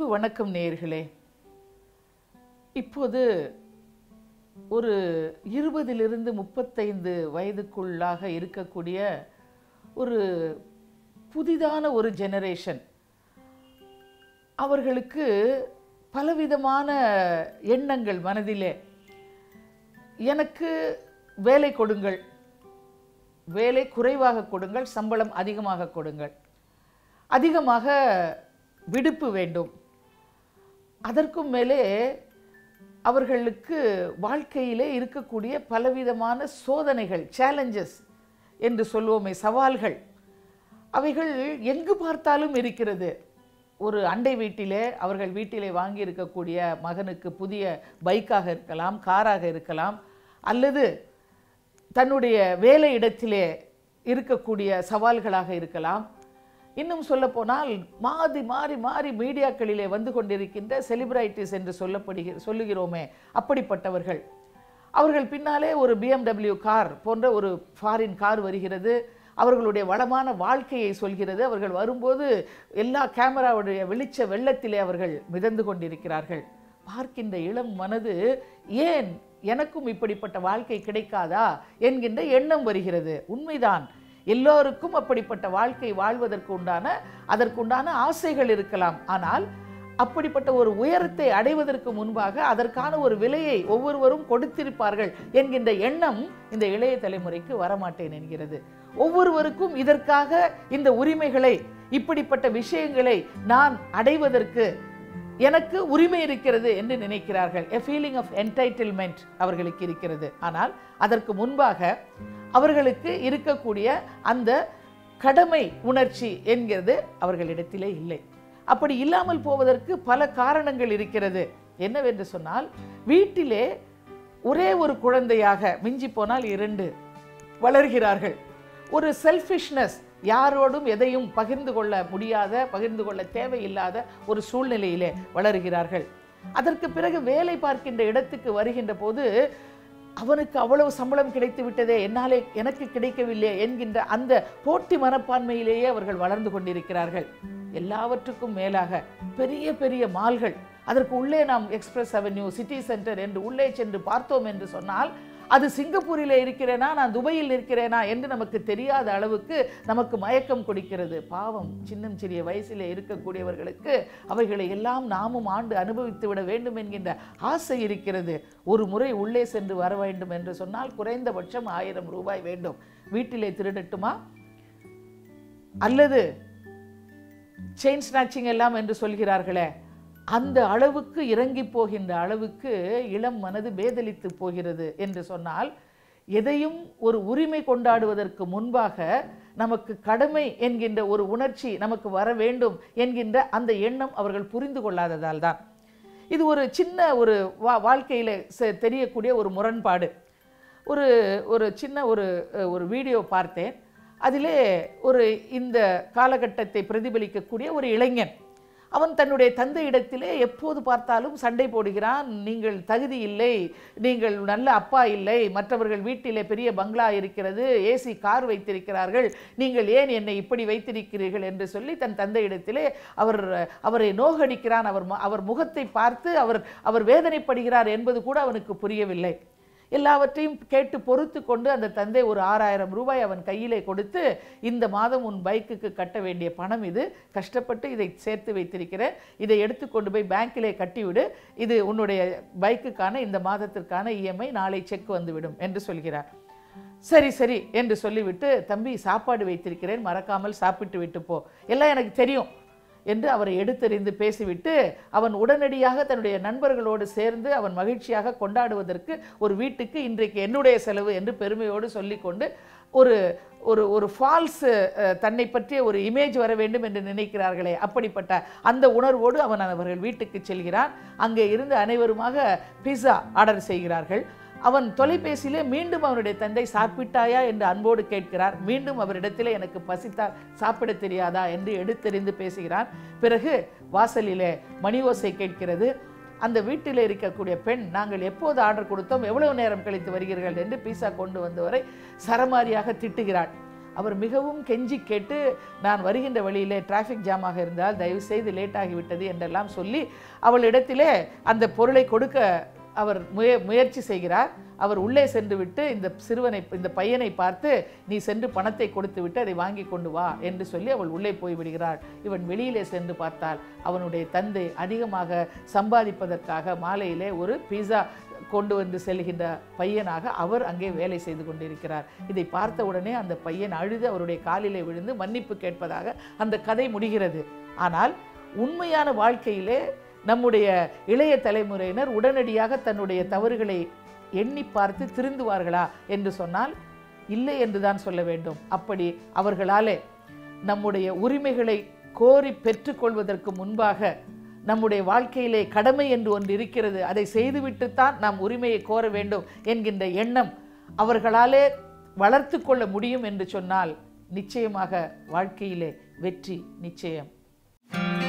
வணக்கம் நேயர்களே இப்போது ஒரு இருபதிலிருந்து முப்பத்தைந்து வயதுக்குள்ளாக இருக்கக்கூடிய ஒரு புதிதான ஒரு ஜெனரேஷன் அவர்களுக்கு பலவிதமான எண்ணங்கள் மனதிலே எனக்கு வேலை கொடுங்கள் வேலை குறைவாக கொடுங்கள் சம்பளம் அதிகமாக கொடுங்கள் அதிகமாக விடுப்பு வேண்டும் அதற்கும் மேலே அவர்களுக்கு வாழ்க்கையிலே இருக்கக்கூடிய பலவிதமான சோதனைகள் சேலஞ்சஸ் என்று சொல்வோமே சவால்கள் அவைகள் எங்கு பார்த்தாலும் இருக்கிறது ஒரு அண்டை வீட்டிலே அவர்கள் வீட்டிலே வாங்கி இருக்கக்கூடிய மகனுக்கு புதிய பைக்காக இருக்கலாம் காராக இருக்கலாம் அல்லது தன்னுடைய வேலை இடத்திலே இருக்கக்கூடிய சவால்களாக இருக்கலாம் இன்னும் சொல்லப்போனால் மாறி மாறி மாறி மீடியாக்களிலே வந்து கொண்டிருக்கின்ற செலிபிரைட்டிஸ் என்று சொல்லப்படுகிற சொல்லுகிறோமே அப்படிப்பட்டவர்கள் அவர்கள் பின்னாலே ஒரு பிஎம்டபிள்யூ கார் போன்ற ஒரு ஃபாரின் கார் வருகிறது அவர்களுடைய வளமான வாழ்க்கையை சொல்கிறது அவர்கள் வரும்போது எல்லா கேமராவுடைய வெளிச்ச வெள்ளத்திலே அவர்கள் மிதந்து கொண்டிருக்கிறார்கள் பார்க்கின்ற இளம் மனது ஏன் எனக்கும் இப்படிப்பட்ட வாழ்க்கை கிடைக்காதா என்கின்ற எண்ணம் வருகிறது உண்மைதான் எல்லோருக்கும் அப்படிப்பட்ட வாழ்க்கை வாழ்வதற்கு உண்டான அதற்குண்டான ஆசைகள் இருக்கலாம் ஆனால் அப்படிப்பட்ட ஒரு உயரத்தை அடைவதற்கு முன்பாக அதற்கான ஒரு விலையை ஒவ்வொருவரும் கொடுத்திருப்பார்கள் என்கின்ற எண்ணம் இந்த இளைய தலைமுறைக்கு வரமாட்டேன் என்கிறது ஒவ்வொருவருக்கும் இதற்காக இந்த உரிமைகளை இப்படிப்பட்ட விஷயங்களை நான் அடைவதற்கு எனக்கு உரிமை இருக்கிறது என்று நினைக்கிறார்கள் எ ஃபீலிங் ஆஃப் என்டைட்டில்மெண்ட் அவர்களுக்கு இருக்கிறது ஆனால் அதற்கு முன்பாக அவர்களுக்கு இருக்கக்கூடிய அந்த கடமை உணர்ச்சி என்கிறது அவர்களிடத்திலே இல்லை அப்படி இல்லாமல் போவதற்கு பல காரணங்கள் இருக்கிறது என்னவென்று சொன்னால் வீட்டிலே ஒரே ஒரு குழந்தையாக மிஞ்சி போனால் இரண்டு வளர்கிறார்கள் ஒரு செல்ஃபிஷ்னஸ் யாரோடும் எதையும் பகிர்ந்து கொள்ள முடியாத பகிர்ந்து கொள்ள தேவையில்லாத ஒரு சூழ்நிலையிலே வளர்கிறார்கள் அதற்கு பிறகு வேலை பார்க்கின்ற இடத்துக்கு வருகின்ற போது அவனுக்கு அவ்வளவு சம்பளம் கிடைத்து விட்டதே என்னாலே எனக்கு கிடைக்கவில்லை என்கின்ற அந்த போட்டி மனப்பான்மையிலேயே அவர்கள் வளர்ந்து கொண்டிருக்கிறார்கள் எல்லாவற்றுக்கும் மேலாக பெரிய பெரிய மால்கள் அதற்கு உள்ளே நாம் எக்ஸ்பிரஸ் அவென்யூ சிட்டி சென்டர் என்று உள்ளே சென்று பார்த்தோம் என்று சொன்னால் அது சிங்கப்பூரில் இருக்கிறேனா நான் துபாயில் இருக்கிறேனா என்று நமக்கு தெரியாத அளவுக்கு நமக்கு மயக்கம் கொடுக்கிறது பாவம் சின்னம் சிறிய வயசிலே இருக்கக்கூடியவர்களுக்கு அவைகளை எல்லாம் நாமும் ஆண்டு அனுபவித்து விட வேண்டும் என்கின்ற ஆசை இருக்கிறது ஒரு முறை உள்ளே சென்று வர வேண்டும் என்று சொன்னால் குறைந்தபட்சம் ஆயிரம் ரூபாய் வேண்டும் வீட்டிலே திருடட்டுமா அல்லது செயின் ஸ்நாச்சிங் எல்லாம் என்று சொல்கிறார்களே அந்த அளவுக்கு இறங்கி போகின்ற அளவுக்கு இளம் மனது பேதலித்து போகிறது என்று சொன்னால் எதையும் ஒரு உரிமை கொண்டாடுவதற்கு முன்பாக நமக்கு கடமை என்கின்ற ஒரு உணர்ச்சி நமக்கு வர வேண்டும் என்கின்ற அந்த எண்ணம் அவர்கள் புரிந்து கொள்ளாததால் தான் இது ஒரு சின்ன ஒரு வா வாழ்க்கையில் தெரியக்கூடிய ஒரு முரண்பாடு ஒரு ஒரு சின்ன ஒரு ஒரு வீடியோ பார்த்தேன் அதிலே ஒரு இந்த காலகட்டத்தை பிரதிபலிக்கக்கூடிய ஒரு இளைஞன் அவன் தன்னுடைய தந்தை இடத்திலே எப்போது பார்த்தாலும் சண்டை போடுகிறான் நீங்கள் தகுதி இல்லை நீங்கள் நல்ல அப்பா இல்லை மற்றவர்கள் வீட்டிலே பெரிய பங்களா இருக்கிறது ஏசி கார் வைத்திருக்கிறார்கள் நீங்கள் ஏன் என்னை இப்படி வைத்திருக்கிறீர்கள் என்று சொல்லி தன் தந்தையிடத்திலே அவர் அவரை நோகடிக்கிறான் அவர் அவர் முகத்தை பார்த்து அவர் அவர் வேதனைப்படுகிறார் என்பது கூட அவனுக்கு புரியவில்லை எல்லாவற்றையும் கேட்டு பொறுத்து கொண்டு அந்த தந்தை ஒரு ஆறாயிரம் ரூபாய் அவன் கையிலே கொடுத்து இந்த மாதம் உன் பைக்குக்கு கட்ட வேண்டிய பணம் இது கஷ்டப்பட்டு இதை சேர்த்து வைத்திருக்கிறேன் இதை எடுத்துக்கொண்டு போய் பேங்க்கிலே கட்டிவிடு இது உன்னுடைய பைக்குக்கான இந்த மாதத்திற்கான இஎம்ஐ நாளை செக் வந்துவிடும் என்று சொல்கிறார் சரி சரி என்று சொல்லிவிட்டு தம்பி சாப்பாடு வைத்திருக்கிறேன் மறக்காமல் சாப்பிட்டு விட்டு போ எல்லாம் எனக்கு தெரியும் என்று அவரை எடுத்தறிந்து பேசிவிட்டு அவன் உடனடியாக தன்னுடைய நண்பர்களோடு சேர்ந்து அவன் மகிழ்ச்சியாக கொண்டாடுவதற்கு ஒரு வீட்டுக்கு இன்றைக்கு என்னுடைய செலவு என்று பெருமையோடு சொல்லிக்கொண்டு ஒரு ஒரு ஒரு ஃபால்ஸ் தன்னை பற்றிய ஒரு இமேஜ் வர வேண்டும் என்று நினைக்கிறார்களே அப்படிப்பட்ட அந்த உணர்வோடு அவன் அவர்கள் வீட்டுக்கு செல்கிறான் அங்கே இருந்து அனைவருமாக பிஸா ஆர்டர் செய்கிறார்கள் அவன் தொலைபேசியிலே மீண்டும் அவனுடைய தந்தை சாப்பிட்டாயா என்று அன்போடு கேட்கிறார் மீண்டும் அவரிடத்திலே எனக்கு பசித்தால் சாப்பிட தெரியாதா என்று எடுத்தெறிந்து பேசுகிறான் பிறகு வாசலிலே மணி ஓசை கேட்கிறது அந்த வீட்டில் இருக்கக்கூடிய பெண் நாங்கள் எப்போது ஆர்டர் கொடுத்தோம் எவ்வளவு நேரம் கழித்து வருகிறீர்கள் என்று பீஸா கொண்டு வந்தவரை சரமாரியாக திட்டுகிறாள் அவர் மிகவும் கெஞ்சி கேட்டு நான் வருகின்ற வழியிலே டிராஃபிக் ஜாமாக இருந்தால் தயவு செய்து லேட் ஆகிவிட்டது என்றெல்லாம் சொல்லி அவளிடத்திலே அந்த பொருளை கொடுக்க அவர் முய முயற்சி செய்கிறார் அவர் உள்ளே சென்று விட்டு இந்த சிறுவனை இந்த பையனை பார்த்து நீ சென்று பணத்தை கொடுத்து விட்டு அதை வாங்கி கொண்டு வா என்று சொல்லி அவள் உள்ளே போய் விடுகிறாள் இவன் வெளியிலே சென்று பார்த்தால் அவனுடைய தந்தை அதிகமாக சம்பாதிப்பதற்காக மாலையிலே ஒரு பீஸா கொண்டு வந்து செல்கின்ற பையனாக அவர் அங்கே வேலை செய்து கொண்டிருக்கிறார் இதை பார்த்த உடனே அந்த பையன் அழுது அவருடைய காலிலே விழுந்து மன்னிப்பு கேட்பதாக அந்த கதை முடிகிறது ஆனால் உண்மையான வாழ்க்கையிலே நம்முடைய இளைய தலைமுறையினர் உடனடியாக தன்னுடைய தவறுகளை எண்ணி பார்த்து திருந்துவார்களா என்று சொன்னால் இல்லை என்று தான் சொல்ல வேண்டும் அப்படி அவர்களாலே நம்முடைய உரிமைகளை கோரி பெற்றுக்கொள்வதற்கு முன்பாக நம்முடைய வாழ்க்கையிலே கடமை என்று ஒன்று இருக்கிறது அதை செய்துவிட்டுத்தான் நாம் உரிமையை கோர வேண்டும் என்கின்ற எண்ணம் அவர்களாலே வளர்த்து கொள்ள முடியும் என்று சொன்னால் நிச்சயமாக வாழ்க்கையிலே வெற்றி நிச்சயம்